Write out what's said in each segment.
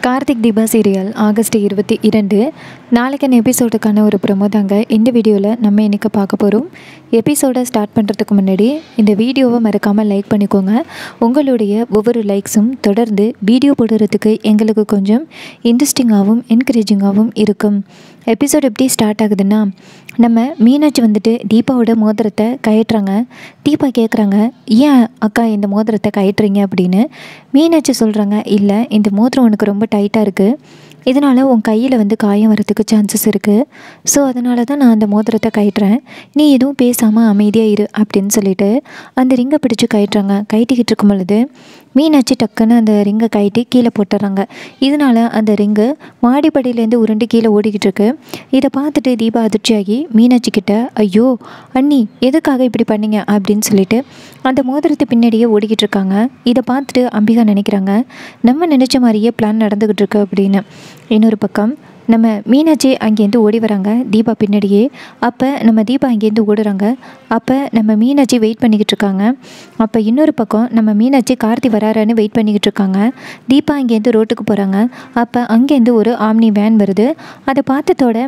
Karthik Deepa serial August இருபத்தி இரண்டு நாளைக்கான எபிசோடுக்கான ஒரு ப்ரொமோ தாங்க இந்த வீடியோவில் நம்ம இன்றைக்கி பார்க்க போகிறோம் எபிசோடை ஸ்டார்ட் பண்ணுறதுக்கு முன்னாடி இந்த வீடியோவை மறக்காமல் லைக் பண்ணிக்கோங்க உங்களுடைய ஒவ்வொரு லைக்ஸும் தொடர்ந்து வீடியோ போடுறதுக்கு எங்களுக்கு கொஞ்சம் இன்ட்ரெஸ்டிங்காகவும் என்கரேஜிங்காகவும் இருக்கும் எபிசோட் எப்படி ஸ்டார்ட் ஆகுதுன்னா நம்ம மீனாட்சி வந்துட்டு தீபாவோட மோதிரத்தை கயட்டுறாங்க தீபா கேட்குறாங்க ஏன் அக்கா இந்த மோதிரத்தை கயட்டுறீங்க அப்படின்னு மீனாட்சி சொல்கிறாங்க இல்லை இந்த மோதிரம் உனக்கு ரொம்ப டைட்டாக இருக்குது இதனால் உன் கையில் வந்து காயம் வரதுக்கு சான்சஸ் இருக்குது ஸோ அதனால தான் நான் அந்த மோதிரத்தை கயட்டுறேன் நீ எதுவும் பேசாமல் அமைதியாக இரு அப்படின்னு சொல்லிட்டு அந்த ரிங்கை பிடிச்சி கயட்டுறாங்க கயட்டிக்கிட்டு இருக்கும் பொழுது மீனாட்சி டக்குன்னு அந்த ரிங்கை கயட்டி கீழே போட்டுறாங்க இதனால் அந்த ரிங்கு மாடிப்படியிலேருந்து உருண்டு கீழே ஓடிக்கிட்டு இருக்கு இதை பார்த்துட்டு தீபா அதிர்ச்சியாகி மீனாட்சி கிட்ட ஐயோ அண்ணி எதுக்காக இப்படி பண்ணீங்க அப்படின்னு சொல்லிட்டு அந்த மோதிரத்து பின்னாடியே ஓடிக்கிட்டு இருக்காங்க இதை பார்த்துட்டு அம்பிகா நினைக்கிறாங்க நம்ம நினச்ச மாதிரியே பிளான் நடந்துக்கிட்டு இருக்கு அப்படின்னு இன்னொரு பக்கம் நம்ம மீனாட்சி அங்கேருந்து ஓடி வராங்க தீபா பின்னாடியே அப்போ நம்ம தீபா அங்கேருந்து ஓடுறாங்க அப்போ நம்ம மீனாட்சி வெயிட் பண்ணிக்கிட்டு இருக்காங்க அப்போ இன்னொரு பக்கம் நம்ம மீனாட்சி கார்த்தி வராரான்னு வெயிட் பண்ணிக்கிட்டு இருக்காங்க தீபா அங்கேருந்து ரோட்டுக்கு போகிறாங்க அப்போ அங்கேருந்து ஒரு ஆம்னி வேன் வருது அதை பார்த்ததோட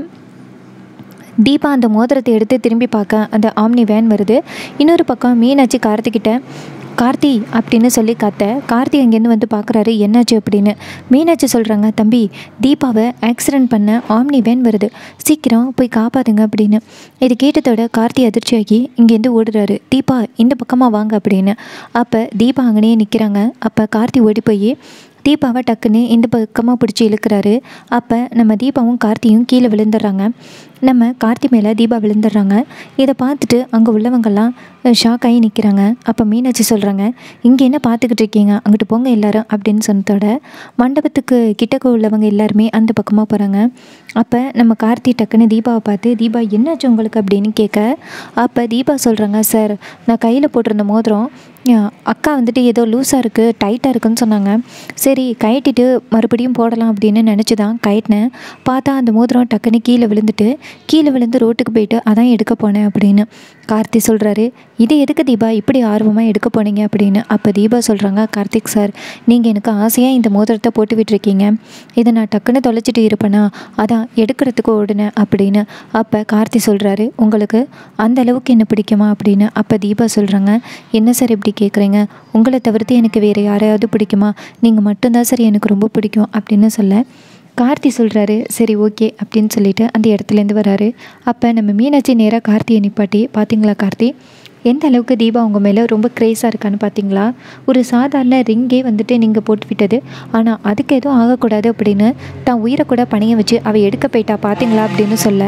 தீபா அந்த மோதிரத்தை எடுத்து திரும்பி பார்க்க அந்த ஆம்னி வேன் வருது இன்னொரு பக்கம் மீனாட்சி கார்த்திக்கிட்ட கார்த்தி அப்படின்னு சொல்லி கத்த கார்த்தி அங்கேருந்து வந்து பார்க்குறாரு என்னாச்சு அப்படின்னு மீனாட்சி சொல்கிறாங்க தம்பி தீபாவை ஆக்சிடென்ட் பண்ண ஆம்னி வேன் வருது சீக்கிரம் போய் காப்பாத்துங்க அப்படின்னு இது கேட்டதோட கார்த்தி அதிர்ச்சியாகி இங்கேருந்து ஓடுறாரு தீபா இந்த பக்கமாக வாங்க அப்படின்னு அப்போ தீபா அங்கனே நிற்கிறாங்க அப்போ கார்த்தி ஓடி போய் தீபாவை டக்குன்னு இந்த பக்கமாக பிடிச்சி இழுக்கிறாரு அப்போ நம்ம தீபாவும் கார்த்தியும் கீழே விழுந்துடுறாங்க நம்ம கார்த்தி மேலே தீபா விழுந்துடுறாங்க இதை பார்த்துட்டு அங்கே உள்ளவங்கெல்லாம் ஷாக் ஆகி நிற்கிறாங்க அப்போ மீனாட்சி சொல்கிறாங்க இங்கே என்ன பார்த்துக்கிட்டு இருக்கீங்க அங்கிட்டு போங்க எல்லாரும் அப்படின்னு சொன்னதோட மண்டபத்துக்கு கிட்டக்க உள்ளவங்க எல்லாருமே அந்த பக்கமாக போகிறாங்க அப்போ நம்ம கார்த்தி டக்குன்னு தீபாவை பார்த்து தீபா என்னாச்சு உங்களுக்கு அப்படின்னு கேட்க அப்போ தீபா சொல்கிறாங்க சார் நான் கையில் போட்டிருந்த மோதிரம் அக்கா வந்துட்டு ஏதோ லூஸாக இருக்குது டைட்டாக இருக்குன்னு சொன்னாங்க சரி கயட்டிட்டு மறுபடியும் போடலாம் அப்படின்னு நினச்சி தான் கயட்டினேன் பார்த்தா அந்த மோதிரம் டக்குன்னு கீழே விழுந்துட்டு கீழே விழுந்து ரோட்டுக்கு போயிட்டு அதான் எடுக்க போனேன் அப்படின்னு கார்த்தி சொல்கிறாரு இது எதுக்கு தீபா இப்படி ஆர்வமாக எடுக்க போனீங்க அப்படின்னு அப்போ தீபா சொல்கிறாங்க கார்த்திக் சார் நீங்கள் எனக்கு ஆசையாக இந்த மோதிரத்தை போட்டு விட்டுருக்கீங்க இதை நான் டக்குன்னு தொலைச்சிட்டு இருப்பேனா அதான் எடுக்கிறதுக்கு ஓடுனேன் அப்படின்னு அப்போ கார்த்தி சொல்கிறாரு உங்களுக்கு அந்த அளவுக்கு என்ன பிடிக்குமா அப்படின்னு அப்போ தீபா சொல்கிறாங்க என்ன சார் இப்படி கேட்குறீங்க உங்களை தவிர்த்து எனக்கு வேறு யாரையாவது பிடிக்குமா நீங்கள் மட்டும்தான் சார் எனக்கு ரொம்ப பிடிக்கும் அப்படின்னு சொல்ல கார்த்தி சொல்கிறாரு சரி ஓகே அப்படின்னு சொல்லிட்டு அந்த இடத்துலேருந்து வராரு அப்போ நம்ம மீனாட்சி நேராக கார்த்தியை நிப்பாட்டி பார்த்தீங்களா கார்த்தி எந்த அளவுக்கு தீபா உங்கள் மேலே ரொம்ப க்ரேஸாக இருக்கான்னு பார்த்தீங்களா ஒரு சாதாரண ரிங்கே வந்துட்டு நீங்கள் போட்டு விட்டது ஆனால் அதுக்கு எதுவும் ஆகக்கூடாது அப்படின்னு தான் உயிரை கூட பணிய வச்சு அவள் எடுக்க போயிட்டா பார்த்தீங்களா அப்படின்னு சொல்ல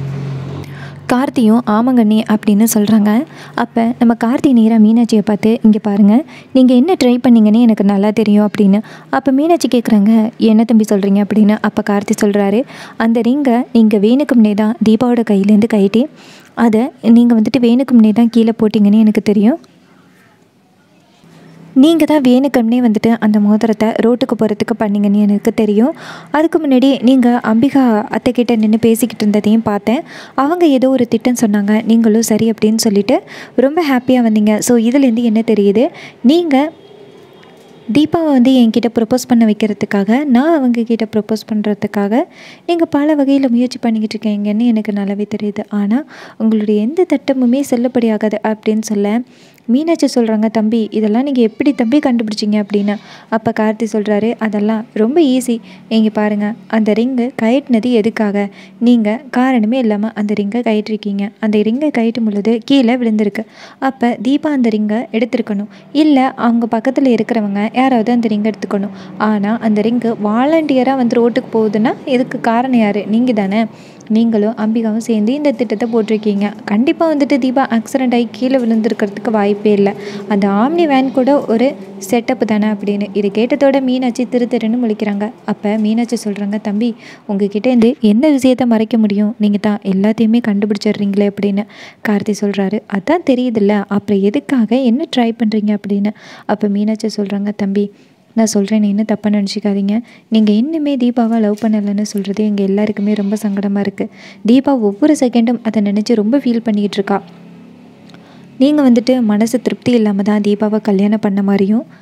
கார்த்தியும் ஆமாங்கண்ணி அப்படின்னு சொல்கிறாங்க அப்போ நம்ம கார்த்தி நேராக மீனாட்சியை பார்த்து இங்கே பாருங்கள் நீங்கள் என்ன ட்ரை பண்ணீங்கன்னு எனக்கு நல்லா தெரியும் அப்படின்னு அப்போ மீனாட்சி கேட்குறாங்க என்ன தம்பி சொல்கிறீங்க அப்படின்னு அப்போ கார்த்தி சொல்கிறாரு அந்த ரிங்கை நீங்கள் வேணுக்கும்னே தான் தீபாவோட கையிலேருந்து கைட்டி அதை நீங்கள் வந்துட்டு வேணுக்கும்னே தான் கீழே போட்டிங்கன்னு எனக்கு தெரியும் நீங்கள் தான் வேணுக்கம்னே வந்துட்டு அந்த மோதிரத்தை ரோட்டுக்கு போகிறதுக்கு பண்ணீங்கன்னு எனக்கு தெரியும் அதுக்கு முன்னாடி நீங்கள் அம்பிகா அத்தைக்கிட்ட நின்று பேசிக்கிட்டு இருந்ததையும் பார்த்தேன் அவங்க ஏதோ ஒரு திட்டம் சொன்னாங்க நீங்களும் சரி அப்படின்னு சொல்லிட்டு ரொம்ப ஹாப்பியாக வந்தீங்க ஸோ இதுலேருந்து என்ன தெரியுது நீங்கள் தீபாவை வந்து என்கிட்ட ப்ரப்போஸ் பண்ண வைக்கிறதுக்காக நான் அவங்க கிட்ட ப்ரப்போஸ் பண்ணுறதுக்காக நீங்கள் பல வகையில் முயற்சி பண்ணிக்கிட்டு இருக்கீங்கன்னு எனக்கு நல்லாவே தெரியுது ஆனால் உங்களுடைய எந்த திட்டமுமே செல்லுபடியாகாது அப்படின்னு சொல்ல மீனாட்சி சொல்கிறாங்க தம்பி இதெல்லாம் நீங்கள் எப்படி தம்பி கண்டுபிடிச்சிங்க அப்படின்னு அப்போ கார்த்தி சொல்கிறாரு அதெல்லாம் ரொம்ப ஈஸி இங்கே பாருங்கள் அந்த ரிங்கு கயட்டினது எதுக்காக நீங்கள் காரணமே இல்லாமல் அந்த ரிங்கை கயிற்றிருக்கீங்க அந்த ரிங்கை கயிட்டும் பொழுது கீழே விழுந்திருக்கு அப்போ தீபா அந்த ரிங்கை எடுத்திருக்கணும் இல்லை அவங்க பக்கத்தில் இருக்கிறவங்க யாராவது அந்த ரிங்கை எடுத்துக்கணும் ஆனால் அந்த ரிங்கு வாலண்டியராக வந்து ரோட்டுக்கு போகுதுன்னா இதுக்கு காரணம் யார் நீங்கள் தானே நீங்களும் அம்பிகாவும் சேர்ந்து இந்த திட்டத்தை போட்டிருக்கீங்க கண்டிப்பாக வந்துட்டு தீபா ஆக்சிடென்ட் ஆகி கீழே விழுந்திருக்கிறதுக்கு வாய்ப்பே இல்லை அந்த ஆம்னி வேன் கூட ஒரு செட்டப் தானே அப்படின்னு இது கேட்டதோட மீனாட்சி திரு திருன்னு முழிக்கிறாங்க அப்போ மீனாட்சி சொல்கிறாங்க தம்பி உங்ககிட்ட இருந்து என்ன விஷயத்த மறைக்க முடியும் நீங்கள் தான் எல்லாத்தையுமே கண்டுபிடிச்சிடுறீங்களே அப்படின்னு கார்த்தி சொல்கிறாரு அதான் தெரியுதுல்ல அப்புறம் எதுக்காக என்ன ட்ரை பண்ணுறீங்க அப்படின்னு அப்போ மீனாட்சி சொல்கிறாங்க தம்பி நான் சொல்கிறேன் இன்னும் தப்பாக நினச்சிக்காதீங்க நீங்கள் இன்னுமே தீபாவை லவ் பண்ணலைன்னு சொல்கிறது எங்கள் எல்லாருக்குமே ரொம்ப சங்கடமாக இருக்குது தீபா ஒவ்வொரு செகண்டும் அதை நினச்சி ரொம்ப ஃபீல் பண்ணிக்கிட்டு இருக்கா நீங்கள் வந்துட்டு மனசு திருப்தி இல்லாமல் தான் தீபாவை கல்யாணம் பண்ண மாதிரியும்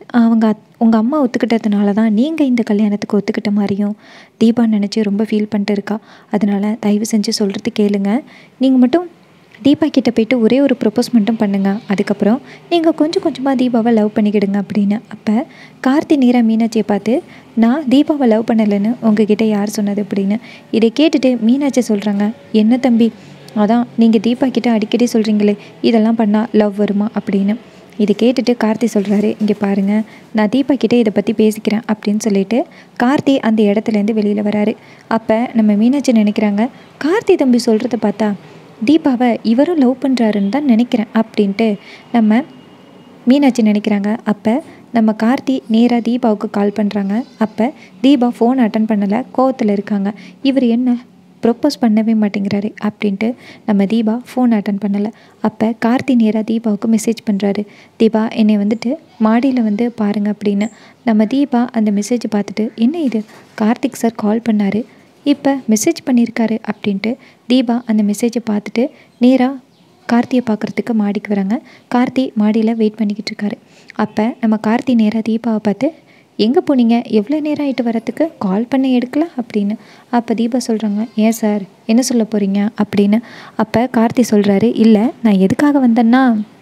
அவங்க அத் உங்கள் அம்மா ஒத்துக்கிட்டதுனால தான் நீங்கள் இந்த கல்யாணத்துக்கு ஒத்துக்கிட்ட மாதிரியும் தீபா நினச்சி ரொம்ப ஃபீல் பண்ணிட்டு இருக்கா அதனால் தயவு செஞ்சு சொல்கிறது கேளுங்க நீங்கள் மட்டும் தீபா கிட்ட போயிட்டு ஒரே ஒரு ப்ரொப்போஸ் மட்டும் பண்ணுங்கள் அதுக்கப்புறம் நீங்கள் கொஞ்சம் கொஞ்சமாக தீபாவை லவ் பண்ணிக்கிடுங்க அப்படின்னு அப்போ கார்த்தி நேராக மீனாட்சியை பார்த்து நான் தீபாவை லவ் பண்ணலைன்னு உங்ககிட்ட யார் சொன்னது அப்படின்னு இதை கேட்டுட்டு மீனாட்சி சொல்கிறாங்க என்ன தம்பி அதான் நீங்கள் தீபா கிட்ட அடிக்கடி சொல்கிறீங்களே இதெல்லாம் பண்ணால் லவ் வருமா அப்படின்னு இதை கேட்டுட்டு கார்த்தி சொல்கிறாரு இங்கே பாருங்கள் நான் தீபா கிட்டே இதை பற்றி பேசிக்கிறேன் அப்படின்னு சொல்லிட்டு கார்த்தி அந்த இடத்துலேருந்து வெளியில் வராரு அப்போ நம்ம மீனாட்சி நினைக்கிறாங்க கார்த்தி தம்பி சொல்கிறத பார்த்தா தீபாவை இவரும் லவ் பண்ணுறாருன்னு தான் நினைக்கிறேன் அப்படின்ட்டு நம்ம மீனாட்சி நினைக்கிறாங்க அப்போ நம்ம கார்த்தி நேராக தீபாவுக்கு கால் பண்ணுறாங்க அப்போ தீபா ஃபோன் அட்டன் பண்ணலை கோவத்தில் இருக்காங்க இவர் என்ன ப்ரொப்போஸ் பண்ணவே மாட்டேங்கிறாரு அப்படின்ட்டு நம்ம தீபா ஃபோன் அட்டன் பண்ணலை அப்போ கார்த்தி நேராக தீபாவுக்கு மெசேஜ் பண்ணுறாரு தீபா என்னை வந்துட்டு மாடியில் வந்து பாருங்கள் அப்படின்னு நம்ம தீபா அந்த மெசேஜ் பார்த்துட்டு என்ன இது கார்த்திக் சார் கால் பண்ணார் இப்போ மெசேஜ் பண்ணியிருக்காரு அப்படின்ட்டு தீபா அந்த மெசேஜை பார்த்துட்டு நேராக கார்த்தியை பார்க்குறதுக்கு மாடிக்கு வராங்க கார்த்தி மாடியில் வெயிட் பண்ணிக்கிட்டு இருக்காரு அப்போ நம்ம கார்த்தி நேராக தீபாவை பார்த்து எங்கே போனீங்க எவ்வளோ நேரம் ஆகிட்டு வரத்துக்கு கால் பண்ண எடுக்கல அப்படின்னு அப்போ தீபா சொல்கிறாங்க ஏன் சார் என்ன சொல்ல போகிறீங்க அப்படின்னு அப்போ கார்த்தி சொல்கிறாரு இல்லை நான் எதுக்காக வந்தேன்னா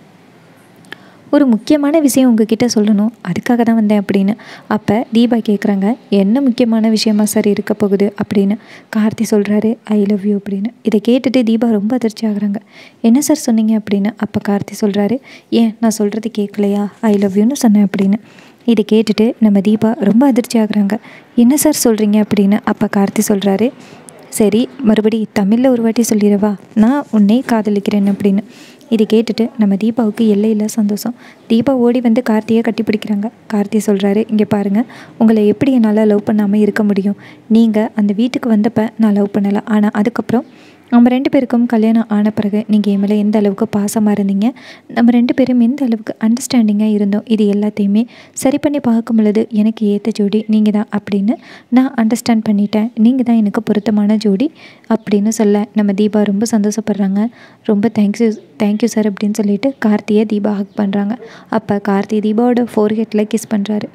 ஒரு முக்கியமான விஷயம் உங்ககிட்ட சொல்லணும் அதுக்காக தான் வந்தேன் அப்படின்னு அப்போ தீபா கேட்குறாங்க என்ன முக்கியமான விஷயமா சார் இருக்க போகுது அப்படின்னு கார்த்தி சொல்கிறாரு ஐ லவ் யூ அப்படின்னு இதை கேட்டுட்டு தீபா ரொம்ப அதிர்ச்சி ஆகுறாங்க என்ன சார் சொன்னீங்க அப்படின்னு அப்போ கார்த்தி சொல்கிறாரு ஏன் நான் சொல்கிறது கேட்கலையா ஐ லவ் யூன்னு சொன்னேன் அப்படின்னு இதை கேட்டுட்டு நம்ம தீபா ரொம்ப அதிர்ச்சி ஆகுறாங்க என்ன சார் சொல்கிறீங்க அப்படின்னு அப்போ கார்த்தி சொல்கிறாரு சரி மறுபடி தமிழில் ஒரு வாட்டி சொல்லிடவா நான் உன்னை காதலிக்கிறேன் அப்படின்னு இதை கேட்டுட்டு நம்ம தீபாவுக்கு எல்லையில்லா சந்தோஷம் தீபா ஓடி வந்து கார்த்தியை கட்டிப்பிடிக்கிறாங்க கார்த்தி சொல்கிறாரு இங்கே பாருங்கள் உங்களை எப்படி என்னால் லவ் பண்ணாமல் இருக்க முடியும் நீங்கள் அந்த வீட்டுக்கு வந்தப்போ நான் லவ் பண்ணலை ஆனால் அதுக்கப்புறம் நம்ம ரெண்டு பேருக்கும் கல்யாணம் ஆன பிறகு நீங்கள் என் மேலே எந்த அளவுக்கு பாசமாக இருந்தீங்க நம்ம ரெண்டு பேரும் எந்த அளவுக்கு அண்டர்ஸ்டாண்டிங்காக இருந்தோம் இது எல்லாத்தையுமே சரி பண்ணி பார்க்கும் பொழுது எனக்கு ஏற்ற ஜோடி நீங்கள் தான் அப்படின்னு நான் அண்டர்ஸ்டாண்ட் பண்ணிட்டேன் நீங்கள் தான் எனக்கு பொருத்தமான ஜோடி அப்படின்னு சொல்ல நம்ம தீபா ரொம்ப சந்தோஷப்படுறாங்க ரொம்ப தேங்க்யூ தேங்க்யூ சார் அப்படின்னு சொல்லிட்டு கார்த்தியை தீபா ஹக் பண்ணுறாங்க அப்போ கார்த்தி தீபாவோட ஃபோர்ஹெட்டில் கிஸ் பண்ணுறாரு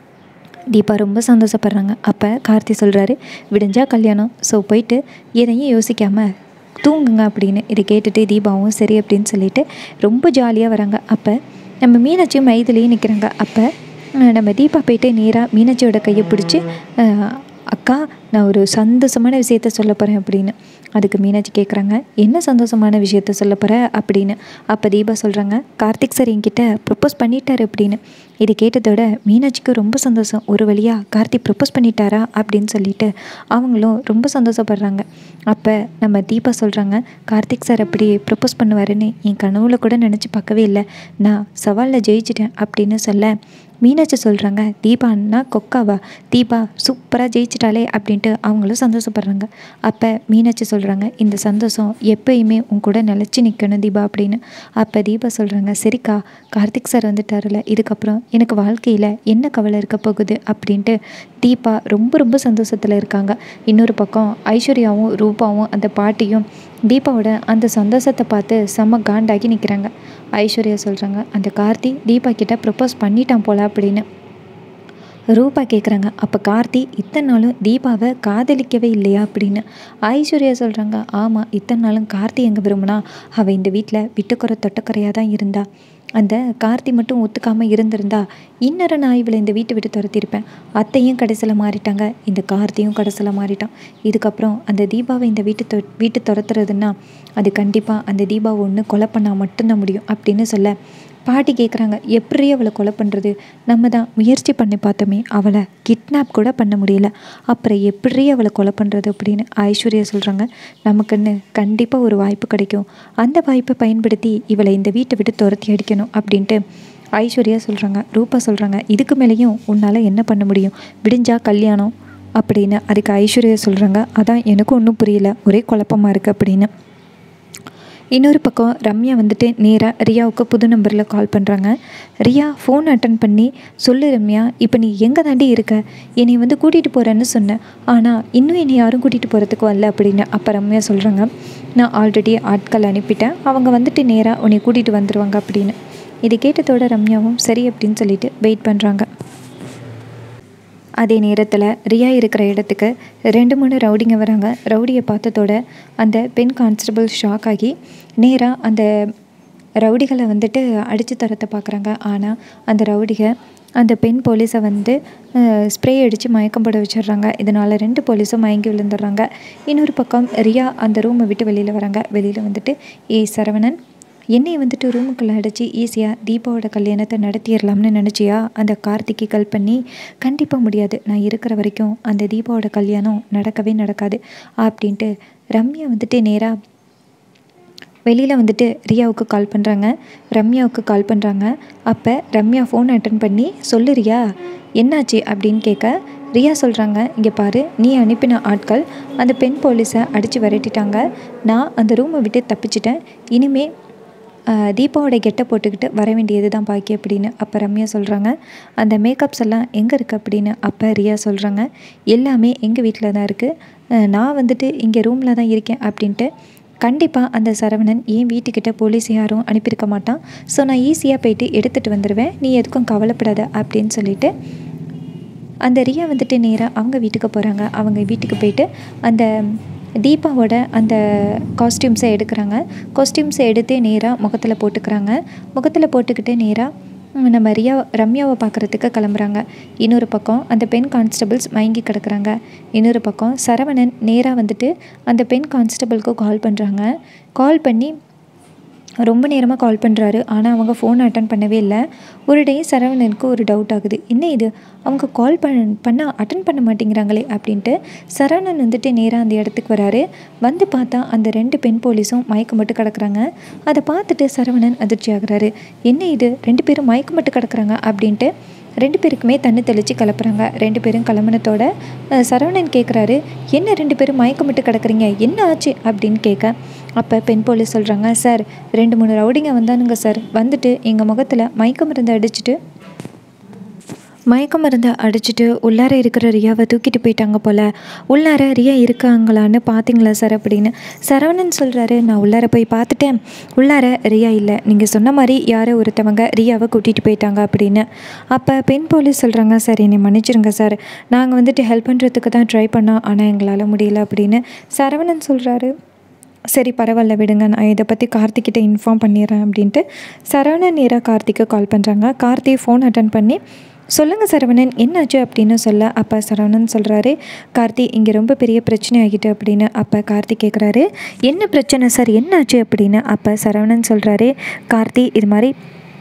தீபா ரொம்ப சந்தோஷப்படுறாங்க அப்போ கார்த்தி சொல்கிறாரு விடிஞ்சா கல்யாணம் ஸோ போயிட்டு எதையும் யோசிக்காமல் தூங்குங்க அப்படின்னு இதை கேட்டுட்டு தீபாவும் சரி அப்படின்னு சொல்லிட்டு ரொம்ப ஜாலியாக வராங்க அப்போ நம்ம மீனாட்சியும் மைதிலையும் நிற்கிறாங்க அப்போ அஹ், நம்ம தீபா போயிட்டு நேராக மீனாட்சியோட கையை பிடிச்சி அஹ், அக்கா நான் ஒரு சந்தோஷமான விஷயத்த சொல்ல போகிறேன் அப்படின்னு அதுக்கு மீனாட்சி கேட்குறாங்க என்ன சந்தோஷமான விஷயத்த சொல்ல போகிற அப்படின்னு அப்போ தீபா சொல்கிறாங்க கார்த்திக் சார் என்கிட்ட ப்ரப்போஸ் பண்ணிட்டாரு அப்படின்னு இதை கேட்டதோட மீனாட்சிக்கு ரொம்ப சந்தோஷம் ஒரு வழியாக கார்த்திக் ப்ரப்போஸ் பண்ணிட்டாரா அப்படின்னு சொல்லிட்டு அவங்களும் ரொம்ப சந்தோஷப்படுறாங்க அப்போ நம்ம தீபா சொல்கிறாங்க கார்த்திக் சார் அப்படி ப்ரப்போஸ் பண்ணுவாருன்னு என் கனவுல கூட நினச்சி பார்க்கவே இல்லை நான் சவாலில் ஜெயிச்சிட்டேன் அப்படின்னு சொல்ல மீனாட்சி சொல்கிறாங்க தீபான்னா கொக்காவா தீபா சூப்பராக ஜெயிச்சிட்டாலே அப்படின்ட்டு அவங்களும் சந்தோஷப்படுறாங்க அப்போ மீனாட்சி சொல்கிறாங்க இந்த சந்தோஷம் எப்பயுமே உன் கூட நிலச்சி நிற்கணும் தீபா அப்படின்னு அப்போ தீபா சொல்கிறாங்க சரிக்கா கார்த்திக் சார் வந்துட்டார்ல இதுக்கப்புறம் எனக்கு வாழ்க்கையில் என்ன கவலை இருக்க போகுது அப்படின்ட்டு தீபா ரொம்ப ரொம்ப சந்தோஷத்தில் இருக்காங்க இன்னொரு பக்கம் ஐஸ்வர்யாவும் ரூபாவும் அந்த பாட்டியும் தீபாவோட அந்த சந்தோஷத்தை பார்த்து செம்ம காண்டாகி நிற்கிறாங்க ஐஸ்வர்யா சொல்கிறாங்க அந்த கார்த்தி தீபா கிட்ட ப்ரப்போஸ் பண்ணிட்டான் போல அப்படின்னு ரூபா கேட்குறாங்க அப்போ கார்த்தி இத்தனை நாளும் தீபாவை காதலிக்கவே இல்லையா அப்படின்னு ஐஸ்வர்யா சொல்கிறாங்க ஆமாம் இத்தனை நாளும் கார்த்தி எங்கே விரும்பினா அவள் இந்த வீட்டில் விட்டுக்குறை தொட்டக்குறையாக தான் இருந்தா அந்த கார்த்தி மட்டும் ஒத்துக்காமல் இருந்திருந்தா இன்னொரு நான் இவளை இந்த வீட்டை விட்டு துரத்திருப்பேன் அத்தையும் கடைசியில் மாறிட்டாங்க இந்த கார்த்தியும் கடைசியில் மாறிட்டான் இதுக்கப்புறம் அந்த தீபாவை இந்த வீட்டு தொ வீட்டு துரத்துறதுன்னா அது கண்டிப்பாக அந்த தீபாவை ஒன்று கொலை பண்ணால் மட்டும்தான் முடியும் அப்படின்னு சொல்ல பாட்டி கேட்குறாங்க எப்படி அவளை கொலை பண்ணுறது நம்ம தான் முயற்சி பண்ணி பார்த்தோமே அவளை கிட்னாப் கூட பண்ண முடியல அப்புறம் எப்படி அவளை கொலை பண்ணுறது அப்படின்னு ஐஸ்வர்யா சொல்கிறாங்க நமக்குன்னு கண்டிப்பாக ஒரு வாய்ப்பு கிடைக்கும் அந்த வாய்ப்பை பயன்படுத்தி இவளை இந்த வீட்டை விட்டு துரத்தி அடிக்கணும் அப்படின்ட்டு ஐஸ்வர்யா சொல்கிறாங்க ரூபா சொல்கிறாங்க இதுக்கு மேலேயும் உன்னால் என்ன பண்ண முடியும் விடிஞ்சா கல்யாணம் அப்படின்னு அதுக்கு ஐஸ்வர்யா சொல்கிறாங்க அதான் எனக்கும் ஒன்றும் புரியல ஒரே குழப்பமாக இருக்குது அப்படின்னு இன்னொரு பக்கம் ரம்யா வந்துட்டு நேராக ரியாவுக்கு புது நம்பரில் கால் பண்ணுறாங்க ரியா ஃபோன் அட்டன் பண்ணி சொல்லு ரம்யா இப்போ நீ எங்கே தாண்டி இருக்க என்னை வந்து கூட்டிகிட்டு போகிறேன்னு சொன்னேன் ஆனால் இன்னும் என்னை யாரும் கூட்டிகிட்டு போகிறதுக்கு வரல அப்படின்னு அப்போ ரம்யா சொல்கிறாங்க நான் ஆல்ரெடி ஆட்கள் அனுப்பிட்டேன் அவங்க வந்துட்டு நேராக உன்னை கூட்டிகிட்டு வந்துடுவாங்க அப்படின்னு இது கேட்டதோட ரம்யாவும் சரி அப்படின்னு சொல்லிட்டு வெயிட் பண்ணுறாங்க அதே நேரத்தில் ரியா இருக்கிற இடத்துக்கு ரெண்டு மூணு ரவுடிங்க வராங்க ரவுடியை பார்த்ததோட அந்த பெண் கான்ஸ்டபிள் ஷாக் ஆகி நேராக அந்த ரவுடிகளை வந்துட்டு அடித்து தரத்தை பார்க்குறாங்க ஆனால் அந்த ரவுடிக அந்த பெண் போலீஸை வந்து ஸ்ப்ரே அடித்து மயக்கம் போட வச்சிடுறாங்க இதனால் ரெண்டு போலீஸும் மயங்கி விழுந்துடுறாங்க இன்னொரு பக்கம் ரியா அந்த ரூமை விட்டு வெளியில் வராங்க வெளியில் வந்துட்டு ஏய் சரவணன் என்னை வந்துட்டு ரூமுக்குள்ளே அடைச்சி ஈஸியாக தீபாவோட கல்யாணத்தை நடத்திடலாம்னு நினச்சியா அந்த கார்த்திக்கு கால் பண்ணி கண்டிப்பாக முடியாது நான் இருக்கிற வரைக்கும் அந்த தீபாவோட கல்யாணம் நடக்கவே நடக்காது அப்படின்ட்டு ரம்யா வந்துட்டு நேராக வெளியில் வந்துட்டு ரியாவுக்கு கால் பண்ணுறாங்க ரம்யாவுக்கு கால் பண்ணுறாங்க அப்போ ரம்யா ஃபோன் அட்டன் பண்ணி சொல்லு ரியா என்னாச்சு அப்படின்னு கேட்க ரியா சொல்கிறாங்க இங்கே பாரு நீ அனுப்பின ஆட்கள் அந்த பெண் போலீஸை அடித்து விரட்டிட்டாங்க நான் அந்த ரூமை விட்டு தப்பிச்சிட்டேன் இனிமே ஆஹ், தீபாவோட கெட்டை போட்டுக்கிட்டு வர வேண்டியது தான் பாக்கி அப்படின்னு அப்போ ரம்யா சொல்கிறாங்க அந்த மேக்கப்ஸ் எல்லாம் எங்கே இருக்குது அப்படின்னு அப்போ ரியா சொல்கிறாங்க எல்லாமே எங்கள் வீட்டில் தான் இருக்குது நான் வந்துட்டு இங்கே ரூமில் தான் இருக்கேன் அப்படின்ட்டு கண்டிப்பாக அந்த சரவணன் என் வீட்டுக்கிட்ட போலீஸ் யாரும் அனுப்பியிருக்க மாட்டான் ஸோ நான் ஈஸியாக போயிட்டு எடுத்துகிட்டு வந்துடுவேன் நீ எதுக்கும் கவலைப்படாத அப்படின்னு சொல்லிட்டு அந்த ரியா வந்துட்டு நேராக அவங்க வீட்டுக்கு போகிறாங்க அவங்க வீட்டுக்கு போயிட்டு அந்த தீபாவோட அந்த காஸ்டியூம்ஸை எடுக்கிறாங்க காஸ்டியூம்ஸை எடுத்து நேராக முகத்தில் போட்டுக்கிறாங்க முகத்தில் போட்டுக்கிட்டு நேராக நம்ம ரியா ரம்யாவை பார்க்குறதுக்கு கிளம்புறாங்க இன்னொரு பக்கம் அந்த பெண் கான்ஸ்டபிள்ஸ் மயங்கி கிடக்குறாங்க இன்னொரு பக்கம் சரவணன் நேராக வந்துட்டு அந்த பெண் கான்ஸ்டபிளுக்கு கால் பண்ணுறாங்க கால் பண்ணி ரொம்ப நேரமாக கால் பண்ணுறாரு ஆனால் அவங்க ஃபோன் அட்டன் பண்ணவே இல்லை ஒரு டே சரவணனுக்கு ஒரு டவுட் ஆகுது என்ன இது அவங்க கால் பண் பண்ணால் அட்டன் பண்ண மாட்டேங்கிறாங்களே அப்படின்ட்டு சரவணன் வந்துட்டு நேராக அந்த இடத்துக்கு வராரு வந்து பார்த்தா அந்த ரெண்டு பெண் போலீஸும் மயக்கமட்டு கிடக்குறாங்க அதை பார்த்துட்டு சரவணன் அதிர்ச்சி ஆகுறாரு என்ன இது ரெண்டு பேரும் மயக்கமட்டு கிடக்குறாங்க அப்படின்ட்டு ரெண்டு பேருக்குமே தண்ணி தெளித்து கிளப்புறாங்க ரெண்டு பேரும் கிளம்புனத்தோட அஹ், சரவணன் கேட்குறாரு என்ன ரெண்டு பேரும் மயக்கமிட்டு கிடக்குறீங்க என்ன ஆச்சு அப்படின்னு கேட்க அப்போ பெண் போலீஸ் சொல்கிறாங்க சார் ரெண்டு மூணு ரவுடிங்க வந்தானுங்க சார் வந்துட்டு எங்கள் முகத்தில் மயக்க மருந்து அடிச்சிட்டு மயக்க மருந்தை அடிச்சிட்டு உள்ளார இருக்கிற ரியாவை தூக்கிட்டு போயிட்டாங்க போல் உள்ளார ரியா இருக்காங்களான்னு பார்த்தீங்களா சார் அப்படின்னு சரவணன் சொல்கிறாரு நான் உள்ளார போய் பார்த்துட்டேன் உள்ளார ரியா இல்லை நீங்கள் சொன்ன மாதிரி யாரோ ஒருத்தவங்க ரியாவை கூட்டிகிட்டு போயிட்டாங்க அப்படின்னு அப்போ பெண் போலீஸ் சொல்கிறாங்க சார் என்னை மன்னிச்சிருங்க சார் நாங்கள் வந்துட்டு ஹெல்ப் பண்ணுறதுக்கு தான் ட்ரை பண்ணோம் ஆனால் எங்களால் முடியல அப்படின்னு சரவணன் சொல்கிறாரு சரி பரவாயில்ல விடுங்க நான் இதை பற்றி கார்த்திக்கிட்ட இன்ஃபார்ம் பண்ணிடுறேன் அப்படின்ட்டு சரவணன் நேராக கார்த்திக்கு கால் பண்ணுறாங்க கார்த்தி ஃபோன் அட்டன் பண்ணி சொல்லுங்கள் சரவணன் என்னாச்சு அப்படின்னு சொல்ல அப்போ சரவணன் சொல்கிறாரு கார்த்தி இங்கே ரொம்ப பெரிய பிரச்சனை ஆகிட்டு அப்படின்னு அப்போ கார்த்தி கேட்குறாரு என்ன பிரச்சனை சார் என்னாச்சு அப்படின்னு அப்போ சரவணன் சொல்கிறாரு கார்த்தி இது மாதிரி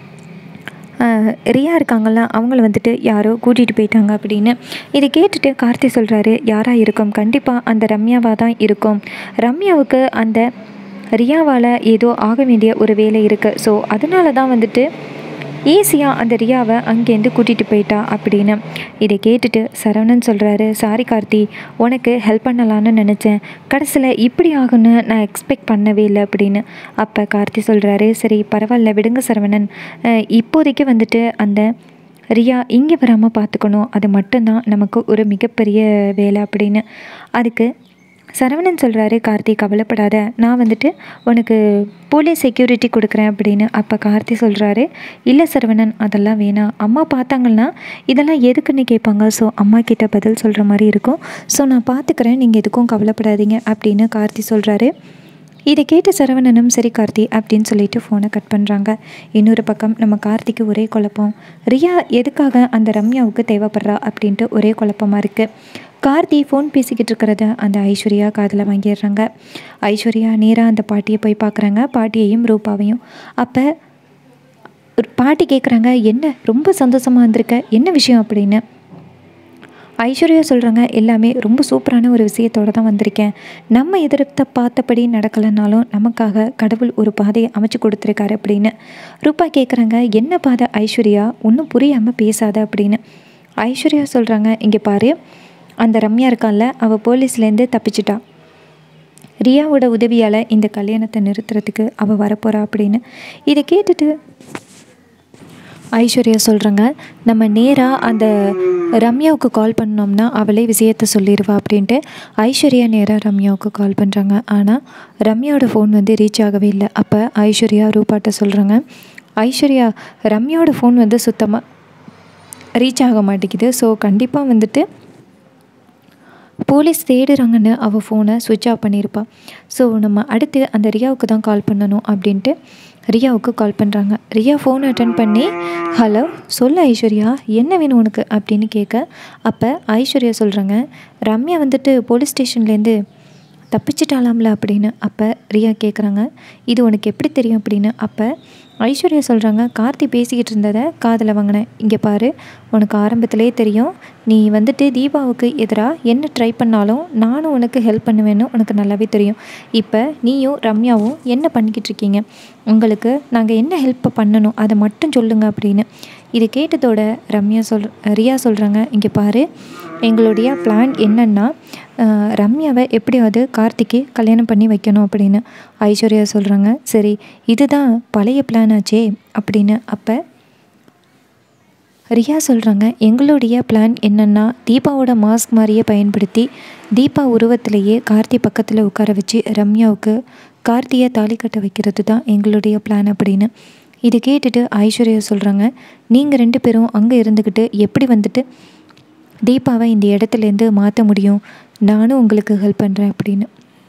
ஆஹ், ரியா இருக்காங்கல்ல அவங்கள வந்துட்டு யாரோ கூட்டிகிட்டு போயிட்டாங்க அப்படின்னு இதை கேட்டுட்டு கார்த்தி சொல்கிறாரு யாராக இருக்கும் கண்டிப்பாக அந்த ரம்யாவாக தான் இருக்கும் ரம்யாவுக்கு அந்த ரியாவால் ஏதோ ஆக வேண்டிய ஒரு வேலை இருக்குது ஸோ அதனால தான் வந்துட்டு ஈஸியாக அந்த ரியாவை அங்கேருந்து கூட்டிகிட்டு போயிட்டா அப்படின்னு இதை கேட்டுட்டு சரவணன் சொல்கிறாரு சாரி கார்த்தி உனக்கு ஹெல்ப் பண்ணலான்னு நினச்சேன் கடைசியில் இப்படி ஆகும்னு நான் எக்ஸ்பெக்ட் பண்ணவே இல்லை அப்படின்னு அப்போ கார்த்தி சொல்கிறாரு சரி பரவாயில்ல விடுங்க சரவணன் அஹ் இப்போதைக்கு வந்துட்டு அந்த ரியா இங்கே வராமல் பார்த்துக்கணும் அது மட்டும்தான் நமக்கு ஒரு மிகப்பெரிய வேலை அப்படின்னு அதுக்கு சரவணன் சொல்கிறாரு கார்த்தி கவலைப்படாத நான் வந்துட்டு உனக்கு போலீஸ் செக்யூரிட்டி கொடுக்குறேன் அப்படின்னு அப்போ கார்த்தி சொல்கிறாரு இல்லை சரவணன் அதெல்லாம் வேணாம் அம்மா பார்த்தாங்கன்னா இதெல்லாம் எதுக்குன்னு கேட்பாங்க ஸோ அம்மா கிட்ட பதில் சொல்கிற மாதிரி இருக்கும் ஸோ நான் பார்த்துக்கிறேன் நீங்கள் எதுக்கும் கவலைப்படாதீங்க அப்படின்னு கார்த்தி சொல்கிறாரு இதை கேட்ட சரவணனும் சரி கார்த்தி அப்படின்னு சொல்லிட்டு ஃபோனை கட் பண்ணுறாங்க இன்னொரு பக்கம் நம்ம கார்த்திக்கு ஒரே குழப்பம் ரியா எதுக்காக அந்த ரம்யாவுக்கு தேவைப்படுறா அப்படின்ட்டு ஒரே குழப்பமாக இருக்குது கார்த்தி ஃபோன் பேசிக்கிட்டு இருக்கிறத அந்த ஐஸ்வர்யா காதில் வாங்கிடுறாங்க ஐஸ்வர்யா நேராக அந்த பாட்டியை போய் பார்க்குறாங்க பாட்டியையும் ரூபாவையும் அப்போ ஒரு பாட்டி கேட்குறாங்க என்ன ரொம்ப சந்தோஷமாக இருந்திருக்க என்ன விஷயம் அப்படின்னு ஐஸ்வர்யா சொல்கிறாங்க எல்லாமே ரொம்ப சூப்பரான ஒரு விஷயத்தோட தான் வந்திருக்கேன் நம்ம எதிர்த்த பார்த்தபடி நடக்கலைனாலும் நமக்காக கடவுள் ஒரு பாதையை அமைச்சு கொடுத்துருக்காரு அப்படின்னு ரூபா கேட்குறாங்க என்ன பாதை ஐஸ்வர்யா ஒன்றும் புரியாமல் பேசாத அப்படின்னு ஐஸ்வர்யா சொல்கிறாங்க இங்கே பாரு அந்த ரம்யா இருக்கான்ல அவள் போலீஸ்லேருந்து தப்பிச்சிட்டா ரியாவோட உதவியால் இந்த கல்யாணத்தை நிறுத்துறதுக்கு அவள் வரப்போகிறா அப்படின்னு இதை கேட்டுட்டு ஐஸ்வர்யா சொல்கிறாங்க நம்ம நேராக அந்த ரம்யாவுக்கு கால் பண்ணோம்னா அவளே விஷயத்த சொல்லிடுவா அப்படின்ட்டு ஐஸ்வர்யா நேராக ரம்யாவுக்கு கால் பண்ணுறாங்க ஆனால் ரம்யாவோட ஃபோன் வந்து ரீச் ஆகவே இல்லை அப்போ ஐஸ்வர்யா ரூபாட்ட சொல்கிறாங்க ஐஸ்வர்யா ரம்யாவோட ஃபோன் வந்து சுத்தமாக ரீச் ஆக மாட்டேங்குது ஸோ கண்டிப்பாக வந்துட்டு போலீஸ் தேடுறாங்கன்னு அவள் ஃபோனை சுவிட்ச் ஆஃப் பண்ணியிருப்பா ஸோ நம்ம அடுத்து அந்த ரியாவுக்கு தான் கால் பண்ணணும் அப்படின்ட்டு ரியாவுக்கு கால் பண்ணுறாங்க ரியா ஃபோன் அட்டன் பண்ணி ஹலோ சொல்லு ஐஸ்வர்யா என்ன வேணும் உனக்கு அப்படின்னு கேட்க அப்போ ஐஸ்வர்யா சொல்கிறாங்க ரம்யா வந்துட்டு போலீஸ் ஸ்டேஷன்லேருந்து தப்பிச்சிட்டாலாம்ல அப்படின்னு அப்போ ரியா கேட்குறாங்க இது உனக்கு எப்படி தெரியும் அப்படின்னு அப்போ ஐஸ்வர்யா சொல்கிறாங்க கார்த்தி பேசிக்கிட்டு இருந்ததை காதில் வாங்கினேன் இங்கே பாரு உனக்கு ஆரம்பத்திலே தெரியும் நீ வந்துட்டு தீபாவுக்கு எதிராக என்ன ட்ரை பண்ணாலும் நானும் உனக்கு ஹெல்ப் பண்ணுவேன்னு உனக்கு நல்லாவே தெரியும் இப்போ நீயும் ரம்யாவும் என்ன பண்ணிக்கிட்டு இருக்கீங்க உங்களுக்கு நாங்கள் என்ன ஹெல்ப் பண்ணணும் அதை மட்டும் சொல்லுங்கள் அப்படின்னு இது கேட்டதோட ரம்யா சொல் ரியா சொல்கிறாங்க இங்கே பாரு எங்களுடைய பிளான் என்னென்னா அஹ், ரம்யாவை எப்படியாவது கார்த்திக்கு கல்யாணம் பண்ணி வைக்கணும் அப்படின்னு ஐஸ்வர்யா சொல்கிறாங்க சரி இதுதான் பழைய பிளான் ஆச்சே அப்படின்னு அப்போ ரியா சொல்கிறாங்க எங்களுடைய பிளான் என்னென்னா தீபாவோட மாஸ்க் மாதிரியே பயன்படுத்தி தீபா உருவத்திலேயே கார்த்தி பக்கத்தில் உட்கார வச்சு ரம்யாவுக்கு கார்த்தியை தாலி கட்ட வைக்கிறது தான் எங்களுடைய பிளான் அப்படின்னு இது கேட்டுட்டு ஐஸ்வர்யா சொல்கிறாங்க நீங்கள் ரெண்டு பேரும் அங்கே இருந்துக்கிட்டு எப்படி வந்துட்டு தீபாவை இந்த இடத்துலேருந்து மாற்ற முடியும் நானும் உங்களுக்கு ஹெல்ப் பண்ணுறேன் அப்படின்னு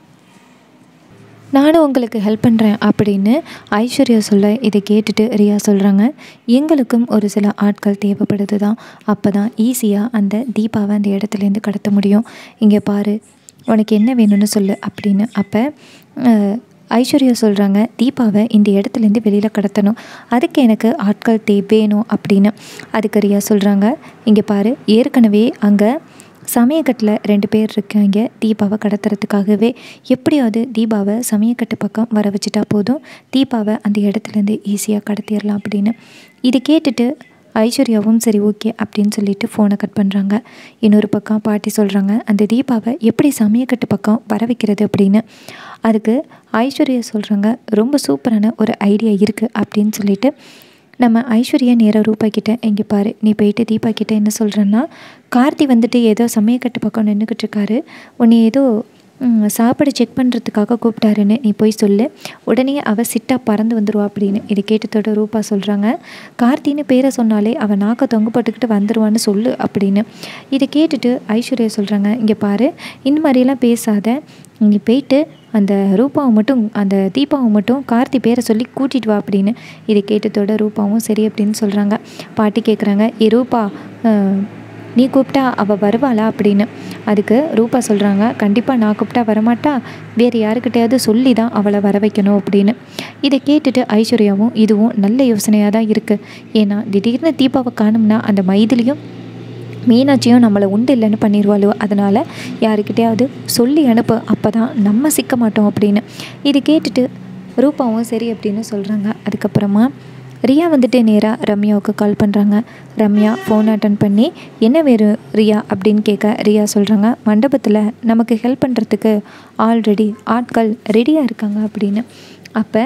நானும் உங்களுக்கு ஹெல்ப் பண்ணுறேன் அப்படின்னு ஐஸ்வர்யா சொல்ல இதை கேட்டுட்டு ரியா சொல்கிறாங்க எங்களுக்கும் ஒரு சில ஆட்கள் தேவைப்படுது தான் அப்போ தான் ஈஸியாக அந்த தீபாவை அந்த இடத்துலேருந்து கடத்த முடியும் இங்கே பாரு உனக்கு என்ன வேணும்னு சொல்லு அப்படின்னு அப்போ அஹ், ஐஸ்வர்யா சொல்கிறாங்க தீபாவை இந்த இடத்துலேருந்து வெளியில் கடத்தணும் அதுக்கு எனக்கு ஆட்கள் தே வேணும் அப்படின்னு அதுக்கு ரியா சொல்கிறாங்க இங்கே பாரு ஏற்கனவே அங்கே சமயக்கட்டில் ரெண்டு பேர் இருக்காங்க தீபாவை கடத்துறதுக்காகவே எப்படியாவது தீபாவை சமயக்கட்டு பக்கம் வர வச்சுட்டா போதும் தீபாவை அந்த இடத்துலேருந்து ஈஸியாக கடத்திடலாம் அப்படின்னு இது கேட்டுட்டு ஐஸ்வர்யாவும் சரி ஓகே அப்படின்னு சொல்லிட்டு ஃபோனை கட் பண்ணுறாங்க இன்னொரு பக்கம் பாட்டி சொல்கிறாங்க அந்த தீபாவை எப்படி சமயக்கட்டு பக்கம் வர வைக்கிறது அப்படின்னு அதுக்கு ஐஸ்வர்யா சொல்கிறாங்க ரொம்ப சூப்பரான ஒரு ஐடியா இருக்குது அப்படின்னு சொல்லிட்டு நம்ம ஐஸ்வர்யா நேராக ரூபா கிட்ட இங்கே பாரு நீ போயிட்டு தீபா கிட்ட என்ன சொல்கிறேன்னா கார்த்தி வந்துட்டு ஏதோ சமயக்கட்டு பக்கம் நின்றுக்கிட்டு இருக்காரு உன்னை ஏதோ ம், சாப்பாடு செக் பண்ணுறதுக்காக கூப்பிட்டாருன்னு நீ போய் சொல்லு உடனே அவ சிட்டாக பறந்து வந்துடுவா அப்படின்னு இது கேட்டதோட ரூபா சொல்கிறாங்க கார்த்தின்னு பேரை சொன்னாலே அவன் நாக்க தொங்க போட்டுக்கிட்டு வந்துடுவான்னு சொல்லு அப்படின்னு இதை கேட்டுட்டு ஐஸ்வர்யா சொல்கிறாங்க இங்கே பாரு இந்த மாதிரிலாம் பேசாத நீ போயிட்டு அந்த ரூபாவை மட்டும் அந்த தீபாவை மட்டும் கார்த்தி பேரை சொல்லி கூட்டிட்டு வா அப்படின்னு இதை கேட்டதோட ரூபாவும் சரி அப்படின்னு சொல்கிறாங்க பாட்டி கேட்குறாங்க ஏ ரூபா அஹ், நீ கூப்பிட்டா அவள் வருவாளா அப்படின்னு அதுக்கு ரூபா சொல்கிறாங்க கண்டிப்பாக நான் கூப்பிட்டா வரமாட்டா வேறு யாருக்கிட்டையாவது சொல்லி தான் அவளை வர வைக்கணும் அப்படின்னு இதை கேட்டுட்டு ஐஸ்வர்யாவும் இதுவும் நல்ல யோசனையாக தான் இருக்குது ஏன்னா திடீர்னு தீபாவை காணும்னா அந்த மைதிலையும் மீனாட்சியும் நம்மளை உண்டு இல்லைன்னு பண்ணிடுவாளோ அதனால் யாருக்கிட்டையாவது சொல்லி அனுப்பு அப்போ தான் நம்ம சிக்க மாட்டோம் அப்படின்னு இது கேட்டுட்டு ரூபாவும் சரி அப்படின்னு சொல்கிறாங்க அதுக்கப்புறமா ரியா வந்துட்டு நேராக ரம்யாவுக்கு கால் பண்ணுறாங்க ரம்யா ஃபோன் அட்டன் பண்ணி என்ன வேறு ரியா அப்படின்னு கேட்க ரியா சொல்கிறாங்க மண்டபத்தில் நமக்கு ஹெல்ப் பண்ணுறதுக்கு ஆல்ரெடி ஆட்கள் ரெடியாக இருக்காங்க அப்படின்னு அப்போ